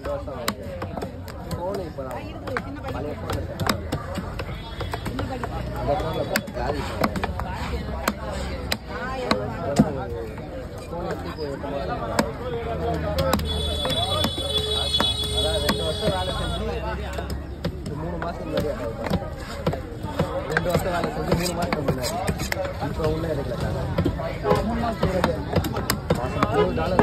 ரெண்டு வருஷம் ஆகுது ஃபோனு இப்போ தான் பழைய ஃபோனில் செட் ஆகல அந்த ஃபோனில் காலி ஃபோன் எடுத்து இப்போ எட்டு மாதம் அதான் ரெண்டு வருஷம் வேலை செஞ்சு இது மூணு மாதத்துக்கு முன்னாடி apply பண்ணேன். ரெண்டு வருஷம் வேலை செஞ்சு மூணு மாதத்துக்கு முன்னாடி இப்போ ஒன்றும் எடுக்கல சார் மாதம் மூணு டாலர்